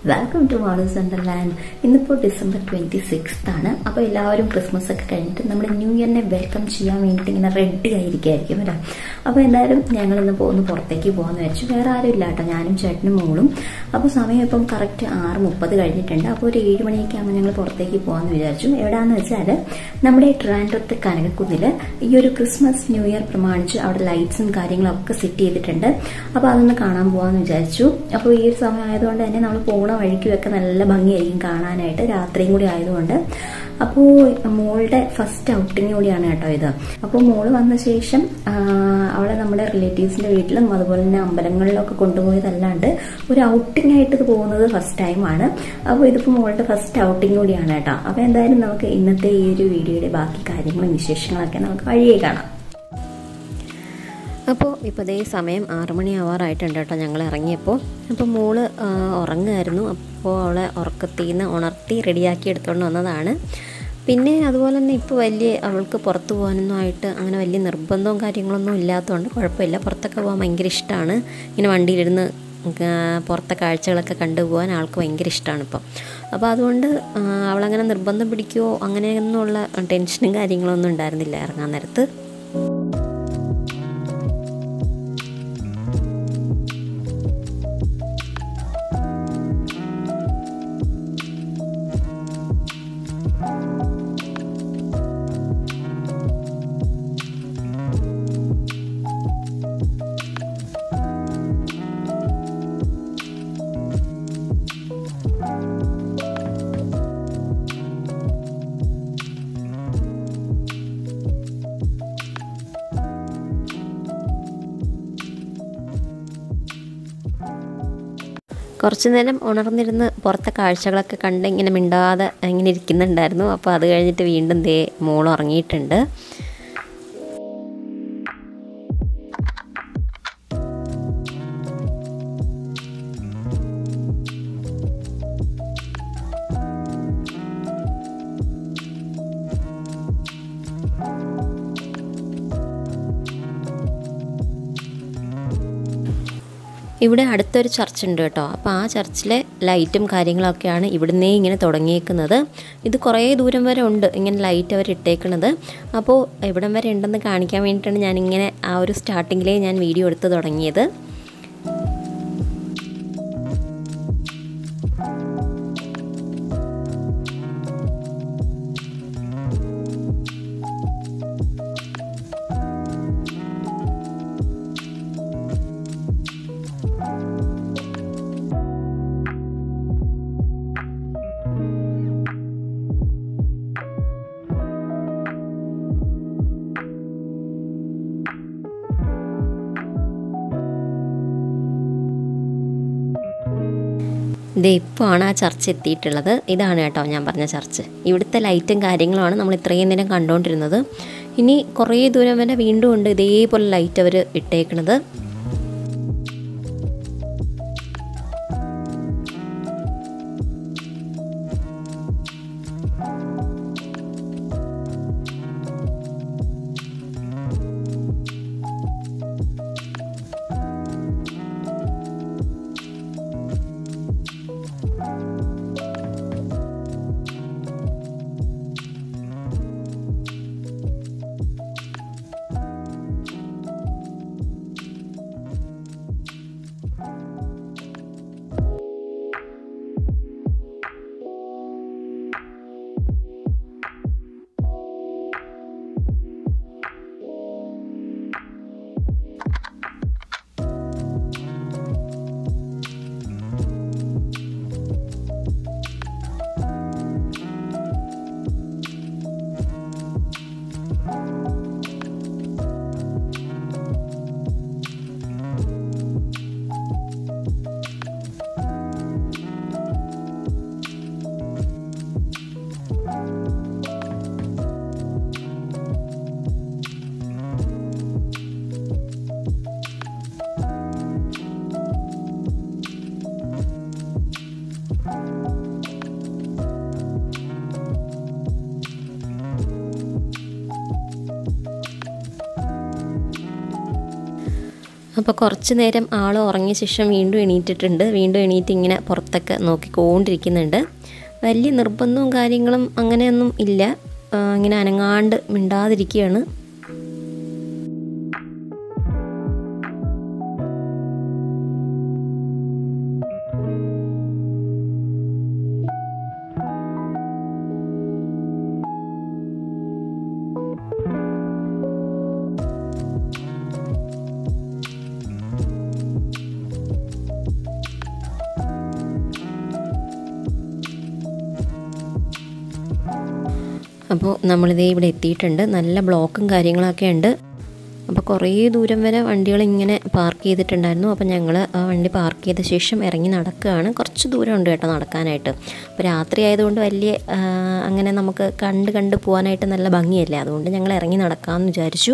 welcome to Valoos wonderland ഇന്നിപ്പോൾ December twenty sixth ആണ് അപ്പോൾ എല്ലാവരും ക്രിസ്മസ് ഒക്കെ കഴിഞ്ഞിട്ട് നമ്മുടെ ന്യൂ ഇയറിനെ വെൽക്കം ചെയ്യാൻ വേണ്ടിയിട്ട് ഇങ്ങനെ റെഡി ആയിരിക്കുമായിരിക്കും അല്ലേ അപ്പോൾ എന്തായാലും ഞങ്ങൾ ഇന്ന് പോകുന്നു പുറത്തേക്ക് പോകാമെന്ന് വെച്ചു വേറെ ആരും ഇല്ല കേട്ടോ ഞാനും ചേട്ടനും മോളും അപ്പോൾ സമയം ഇപ്പം കറക്റ്റ് ആറ് മുപ്പത് കഴിഞ്ഞിട്ടുണ്ട് അപ്പോൾ ഒരു ഏഴ് മണിയൊക്കെ ആകുമ്പോൾ ഞങ്ങൾ പുറത്തേക്ക് പോകാമെന്ന് വിചാരിച്ചു എവിടെയാണെന്ന് വെച്ചാൽ നമ്മുടെ ട്രാൻഡ്രത്തെ കനകക്കുന്നിൽ ഈ ഒരു ക്രിസ്മസ് ന്യൂ ഇയർ പ്രമാണിച്ച് അവിടെ ലൈറ്റ്സും കാര്യങ്ങളൊക്കെ സെറ്റ് ചെയ്തിട്ടുണ്ട് അപ്പോൾ അതൊന്ന് കാണാൻ പോകാമെന്ന് വിചാരിച്ചു അപ്പോൾ ഈ ഒരു സമയം ആയതുകൊണ്ട് തന്നെ നമ്മൾ പോണ വഴിക്കുമൊക്കെ നല്ല ഭംഗിയായിരിക്കും കാണാനായിട്ട് രാത്രിയും കൂടി ആയതുകൊണ്ട് അപ്പോൾ മോളുടെ ഫസ്റ്റ് ഔട്ടിങ് കൂടിയാണ് കേട്ടോ ഇത് അപ്പോൾ മോള് വന്ന ശേഷം ആ, അവളെ നമ്മുടെ റിലേറ്റീവ്സിന്റെ വീട്ടിലും അതുപോലെ തന്നെ അമ്പലങ്ങളിലൊക്കെ കൊണ്ടുപോയതല്ലാണ്ട് ഒരു ഔട്ടിംഗ് ആയിട്ട് ഇത് പോകുന്നത് ഫസ്റ്റ് ടൈമാണ് അപ്പോൾ ഇതിപ്പോൾ മോളുടെ ഫസ്റ്റ് ഔട്ടിംഗ് കൂടിയാണ് കേട്ടോ അപ്പോൾ എന്തായാലും നമുക്ക് ഇന്നത്തെ ഈ ഒരു വീഡിയോയുടെ ബാക്കി കാര്യങ്ങളും വിശേഷങ്ങളൊക്കെ നമുക്ക് വഴിയേ കാണാം അപ്പോൾ ഇപ്പോൾ ഇതേ സമയം ആറ് മണി ആവാറായിട്ടുണ്ട് കേട്ടോ ഞങ്ങൾ ഇറങ്ങിയപ്പോൾ അപ്പോൾ മോള് ആ, ഉറങ്ങുമായിരുന്നു അപ്പോൾ അവളെ ഉറക്കത്തിൽ നിന്ന് ഉണർത്തി റെഡിയാക്കി എടുത്തുകൊണ്ട് വന്നതാണ് പിന്നെ അതുപോലെ തന്നെ ഇപ്പോൾ വലിയ അവൾക്ക് പുറത്ത് പോകാനൊന്നും ആയിട്ട് അങ്ങനെ വലിയ നിർബന്ധവും കാര്യങ്ങളൊന്നും ഇല്ലാത്തതുകൊണ്ട് കുഴപ്പമില്ല പുറത്തൊക്കെ പോകാൻ ഭയങ്കര ഇഷ്ടമാണ് ഇങ്ങനെ വണ്ടിയിലിരുന്ന് ആ, പുറത്തെ കാഴ്ചകളൊക്കെ കണ്ടുപോകാൻ ആൾക്ക് ഭയങ്കര ഇഷ്ടമാണ് ഇപ്പം അപ്പോൾ അതുകൊണ്ട് ആ, അവളങ്ങനെ നിർബന്ധം പിടിക്കുകയോ അങ്ങനെയൊന്നുമുള്ള ടെൻഷനും കാര്യങ്ങളൊന്നും ഉണ്ടായിരുന്നില്ല ഇറങ്ങാൻ നേരത്ത് കുറച്ച് നേരം ഉണർന്നിരുന്ന് പുറത്തെ കാഴ്ചകളൊക്കെ കണ്ട് ഇങ്ങനെ മിണ്ടാതെ ഇങ്ങനെ ഇരിക്കുന്നുണ്ടായിരുന്നു അപ്പോൾ അത് കഴിഞ്ഞിട്ട് വീണ്ടും ദേ മോൾ ഉറങ്ങിയിട്ടുണ്ട് ഇവിടെ അടുത്തൊരു ചർച്ച് ഉണ്ട് കേട്ടോ അപ്പോൾ ആ ചർച്ചിലെ ലൈറ്റും കാര്യങ്ങളൊക്കെയാണ് ഇവിടുന്നേ ഇങ്ങനെ തുടങ്ങിയേക്കുന്നത് ഇത് കുറേ ദൂരം വരെ ഉണ്ട് ഇങ്ങനെ ലൈറ്റ് അവർ ഇട്ടേക്കുന്നത് അപ്പോൾ ഇവിടം വരെ ഉണ്ടെന്ന് കാണിക്കാൻ വേണ്ടിയിട്ടാണ് ഞാനിങ്ങനെ ആ ഒരു സ്റ്റാർട്ടിങ്ങിലേ ഞാൻ വീഡിയോ എടുത്ത് തുടങ്ങിയത് ഇത് ഇപ്പോൾ ആണ് ആ ചർച്ച് എത്തിയിട്ടുള്ളത് ഇതാണ് കേട്ടോ ഞാൻ പറഞ്ഞ ചർച്ച് ഇവിടുത്തെ ലൈറ്റും കാര്യങ്ങളുമാണ് നമ്മൾ ഇത്രയും നേരം കണ്ടുകൊണ്ടിരുന്നത് ഇനി കുറേ ദൂരം വരെ വീണ്ടും ഉണ്ട് ഇതേപോലെ ലൈറ്റ് അവർ ഇട്ടേക്കണത് അപ്പോൾ കുറച്ച് നേരം ആൾ ഉറങ്ങിയ ശേഷം വീണ്ടും എണീറ്റിട്ടുണ്ട് വീണ്ടും എണീറ്റ് ഇങ്ങനെ പുറത്തൊക്കെ നോക്കിക്കൊണ്ടിരിക്കുന്നുണ്ട് വലിയ നിർബന്ധവും കാര്യങ്ങളും അങ്ങനെയൊന്നും ഇല്ല ആ, ഇങ്ങനെ അനങ്ങാണ്ട് മിണ്ടാതിരിക്കുകയാണ് അപ്പോൾ നമ്മളിതേ ഇവിടെ എത്തിയിട്ടുണ്ട് നല്ല ബ്ലോക്കും കാര്യങ്ങളൊക്കെ ഉണ്ട് അപ്പോൾ കുറേ ദൂരം വരെ വണ്ടികൾ ഇങ്ങനെ പാർക്ക് ചെയ്തിട്ടുണ്ടായിരുന്നു അപ്പോൾ ഞങ്ങൾ ആ വണ്ടി പാർക്ക് ചെയ്ത ശേഷം ഇറങ്ങി നടക്കുകയാണ് കുറച്ച് ദൂരം ഉണ്ട് കേട്ടോ നടക്കാനായിട്ട് അപ്പോൾ രാത്രി ആയതുകൊണ്ട് വലിയ ആ, അങ്ങനെ നമുക്ക് കണ്ട് കണ്ട് പോകാനായിട്ട് നല്ല ഭംഗിയല്ലേ അതുകൊണ്ട് ഞങ്ങൾ ഇറങ്ങി നടക്കാമെന്ന് വിചാരിച്ചു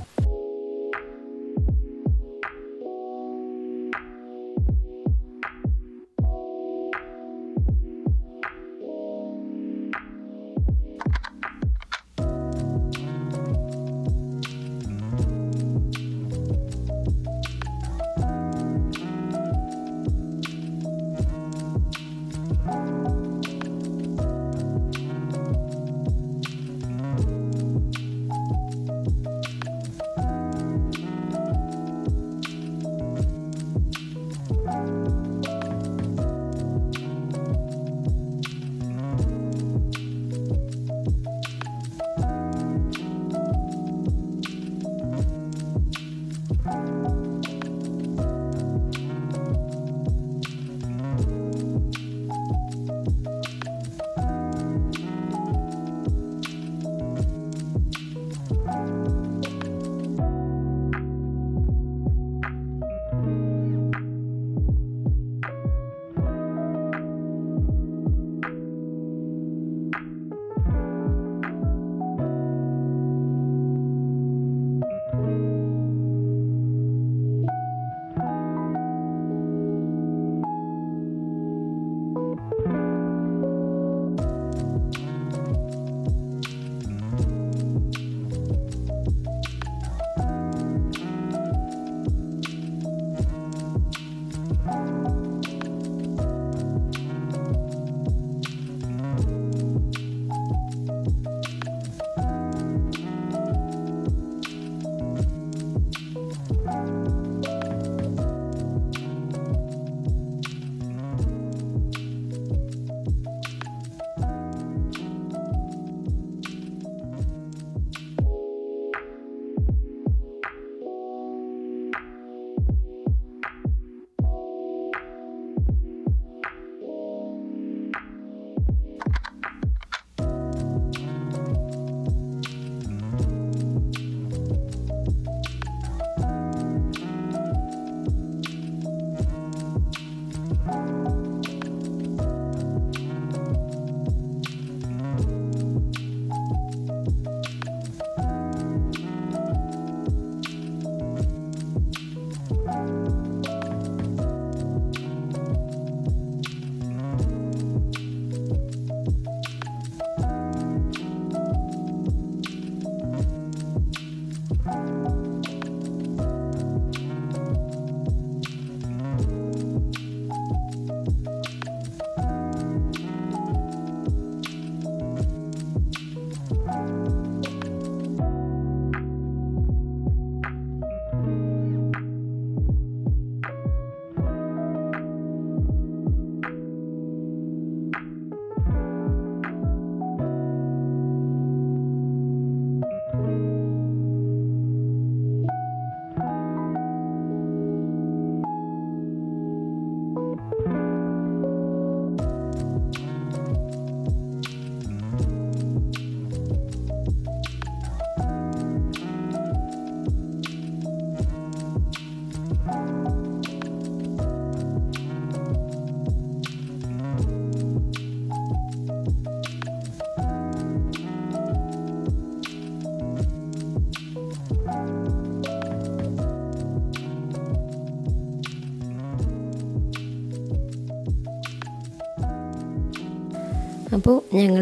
അപ്പോൾ ഞങ്ങൾ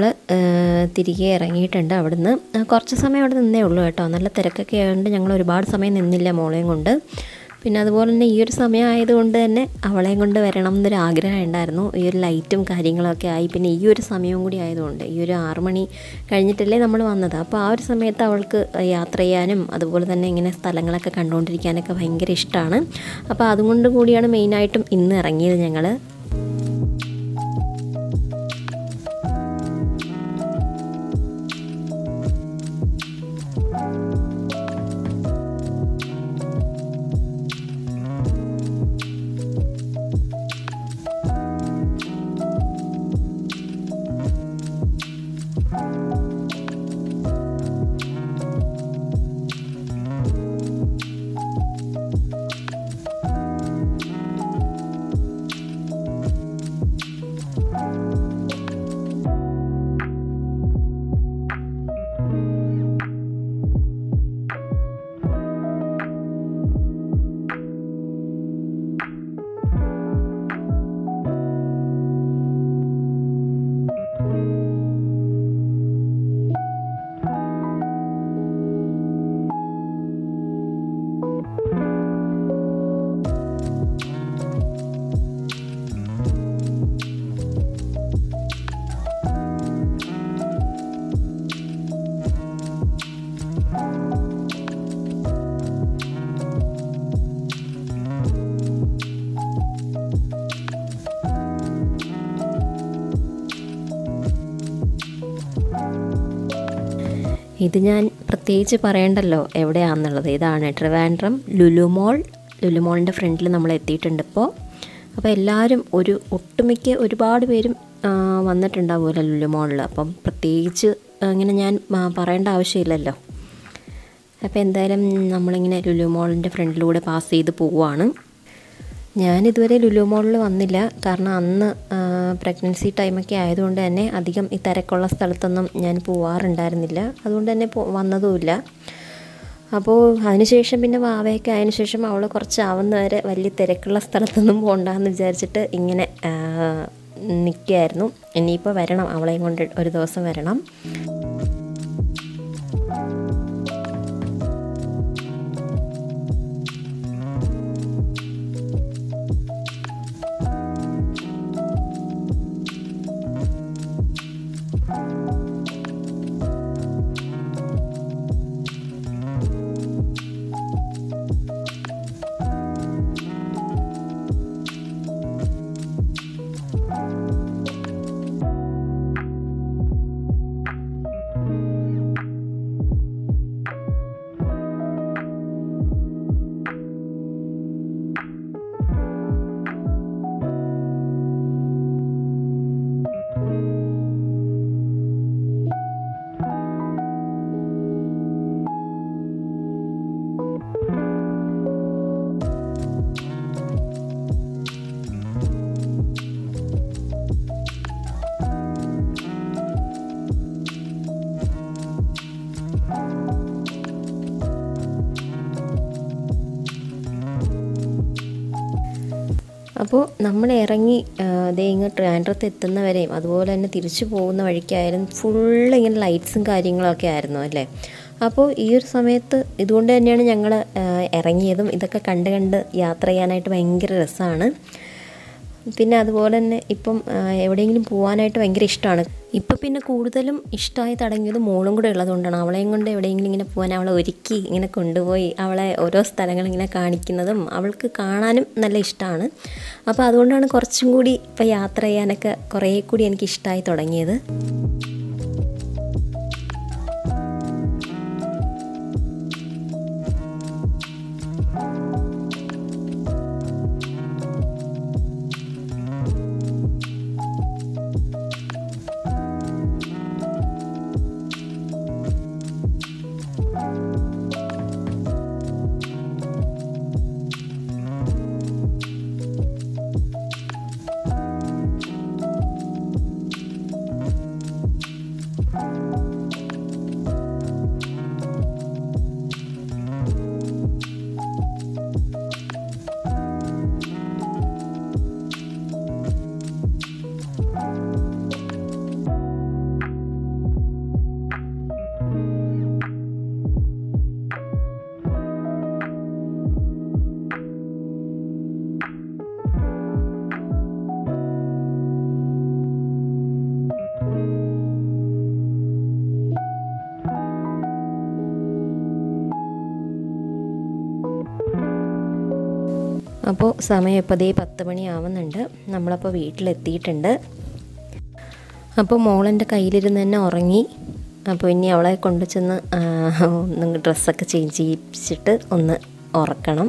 തിരികെ ഇറങ്ങിയിട്ടുണ്ട് അവിടുന്ന് ആ, കുറച്ച് സമയം അവിടെ നിന്നേ ഉള്ളൂ കേട്ടോ നല്ല തിരക്കൊക്കെ ആയതുകൊണ്ട് ഞങ്ങൾ ഒരുപാട് സമയം നിന്നില്ല മോളെയും കൊണ്ട് പിന്നെ അതുപോലെ തന്നെ ഈ ഒരു സമയം ആയതുകൊണ്ട് തന്നെ അവളെയും കൊണ്ട് വരണം എന്നൊരു ആഗ്രഹം ഉണ്ടായിരുന്നു ഈ ഒരു ലൈറ്റും കാര്യങ്ങളൊക്കെ ആയി പിന്നെ ഈ ഒരു സമയവും കൂടി ആയതുകൊണ്ട് ഈ ഒരു ആറു മണി കഴിഞ്ഞിട്ടല്ലേ നമ്മൾ വന്നത് അപ്പോൾ ആ ഒരു സമയത്ത് അവൾക്ക് യാത്ര ചെയ്യാനും അതുപോലെ തന്നെ ഇങ്ങനെ സ്ഥലങ്ങളൊക്കെ കണ്ടുകൊണ്ടിരിക്കാനൊക്കെ ഭയങ്കര ഇഷ്ടമാണ് അപ്പോൾ അതുകൊണ്ട് കൂടിയാണ് മെയിനായിട്ടും ഇന്ന് ഇറങ്ങിയത് ഞങ്ങൾ ഇത് ഞാൻ പ്രത്യേകിച്ച് പറയണ്ടല്ലോ എവിടെയാണെന്നുള്ളത് ഇതാണ് ട്രിവാൻഡ്രം ലുലുമോൾ ലുലുമോളിൻ്റെ ഫ്രണ്ടിൽ നമ്മൾ എത്തിയിട്ടുണ്ട് ഇപ്പോൾ അപ്പോൾ എല്ലാവരും ഒരു ഒട്ടുമിക്ക ഒരുപാട് പേരും ആ, വന്നിട്ടുണ്ടാവുമല്ലോ ലുലുമോളിൽ അപ്പം പ്രത്യേകിച്ച് അങ്ങനെ ഞാൻ ആ, പറയേണ്ട ആവശ്യമില്ലല്ലോ അപ്പോൾ എന്തായാലും നമ്മളിങ്ങനെ ലുലു മോളിൻ്റെ ഫ്രണ്ടിലൂടെ പാസ് ചെയ്ത് പോവുകയാണ് ഞാനിതുവരെ ലുലു മോളിൽ വന്നില്ല കാരണം അന്ന് പ്രഗ്നൻസി ടൈമൊക്കെ ആയതുകൊണ്ട് തന്നെ അധികം ഈ തിരക്കുള്ള സ്ഥലത്തൊന്നും ഞാൻ പോവാറുണ്ടായിരുന്നില്ല അതുകൊണ്ട് തന്നെ പോ വന്നതുമില്ല അപ്പോൾ അതിനുശേഷം പിന്നെ വാവയൊക്കെ അതിന് ശേഷം അവൾ കുറച്ചാവുന്ന വരെ വലിയ തിരക്കുള്ള സ്ഥലത്തൊന്നും പോകണ്ടെന്ന് വിചാരിച്ചിട്ട് ഇങ്ങനെ നിൽക്കുകയായിരുന്നു ഇനിയിപ്പോൾ വരണം അവളെയും കൊണ്ട് ഒരു ദിവസം വരണം അപ്പോൾ നമ്മൾ ഇറങ്ങി ദേ ഇങ്ങ് ട്രാൻഡ്രത്ത് എത്തുന്നവരെയും അതുപോലെ തന്നെ തിരിച്ചു പോകുന്ന വഴിക്കായാലും ഫുള്ള് ഇങ്ങനെ ലൈറ്റ്സും കാര്യങ്ങളൊക്കെ ആയിരുന്നു അല്ലേ അപ്പോൾ ഈ ഒരു സമയത്ത് ഇതുകൊണ്ട് തന്നെയാണ് ഞങ്ങൾ ഇറങ്ങിയതും ഇതൊക്കെ കണ്ട് കണ്ട് യാത്ര ചെയ്യാനായിട്ട് ഭയങ്കര രസമാണ് പിന്നെ അതുപോലെ തന്നെ ഇപ്പം ആ, എവിടെയെങ്കിലും പോകാനായിട്ട് ഭയങ്കര ഇഷ്ടമാണ് ഇപ്പം പിന്നെ കൂടുതലും ഇഷ്ടമായി തുടങ്ങിയത് മോളും കൂടെ ഉള്ളതുകൊണ്ടാണ് അവളെയും കൊണ്ട് എവിടെയെങ്കിലും ഇങ്ങനെ പോകാൻ അവളെ ഒരുക്കി ഇങ്ങനെ കൊണ്ടുപോയി അവളെ ഓരോ സ്ഥലങ്ങൾ ഇങ്ങനെ കാണിക്കുന്നതും അവൾക്ക് കാണാനും നല്ല ഇഷ്ടമാണ് അപ്പോൾ അതുകൊണ്ടാണ് കുറച്ചും കൂടി ഇപ്പം യാത്ര ചെയ്യാനൊക്കെ കുറേ കൂടി എനിക്ക് ഇഷ്ടമായി തുടങ്ങിയത് അപ്പോൾ സമയം ഇപ്പോൾ ദേ പത്ത് മണിയാവുന്നുണ്ട് നമ്മളപ്പോൾ വീട്ടിലെത്തിയിട്ടുണ്ട് അപ്പോൾ മോളെൻ്റെ കയ്യിലിരുന്ന് തന്നെ ഉറങ്ങി അപ്പോൾ ഇനി അവളെ കൊണ്ടു ചെന്ന് ഒന്ന് ഡ്രസ്സൊക്കെ ചേഞ്ച് ചെയ്യിപ്പിച്ചിട്ട് ഒന്ന് ഉറക്കണം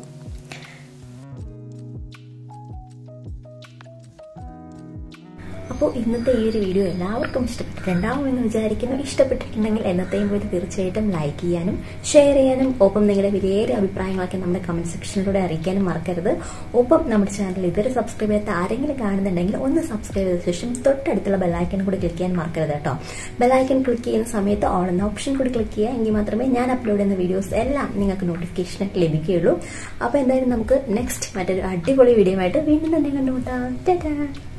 അപ്പോൾ ഇന്നത്തെ ഈ ഒരു വീഡിയോ എല്ലാവർക്കും ഇഷ്ടപ്പെട്ടിട്ടുണ്ടാവുമെന്ന് വിചാരിക്കുന്നു ഇഷ്ടപ്പെട്ടിട്ടുണ്ടെങ്കിൽ എന്നത്തെയും പോലെ തീർച്ചയായിട്ടും ലൈക്ക് ചെയ്യാനും ഷെയർ ചെയ്യാനും ഒപ്പം നിങ്ങളുടെ വിലയേറെ അഭിപ്രായങ്ങളൊക്കെ നമ്മുടെ കമന്റ് സെക്ഷനിലൂടെ അറിയിക്കാനും മറക്കരുത് ഒപ്പം നമ്മുടെ ചാനൽ ഇതുവരെ സബ്സ്ക്രൈബ് ചെയ്യാത്ത ആരെങ്കിലും കാണുന്നുണ്ടെങ്കിൽ ഒന്ന് സബ്സ്ക്രൈബ് ചെയ്ത ശേഷം തൊട്ടടുത്തുള്ള ബെല്ലൈക്കൺ കൂടി ക്ലിക്ക് ചെയ്യാൻ മറക്കരുത് കേട്ടോ ബെല്ലൈക്കൺ ക്ലിക്ക് ചെയ്യുന്ന സമയത്ത് ഓൾ എന്ന ഓപ്ഷൻ കൂടി ക്ലിക്ക് ചെയ്യുക എങ്കിൽ മാത്രമേ ഞാൻ അപ്ലോഡ് ചെയ്യുന്ന വീഡിയോസ് എല്ലാം നിങ്ങൾക്ക് നോട്ടിഫിക്കേഷൻ ലഭിക്കുകയുള്ളൂ അപ്പോൾ എന്തായാലും നമുക്ക് നെക്സ്റ്റ് മറ്റൊരു അടിപൊളി വീഡിയോ ആയിട്ട് വീണ്ടും തന്നെ കണ്ടുമുട്ടാം ടാറ്റാ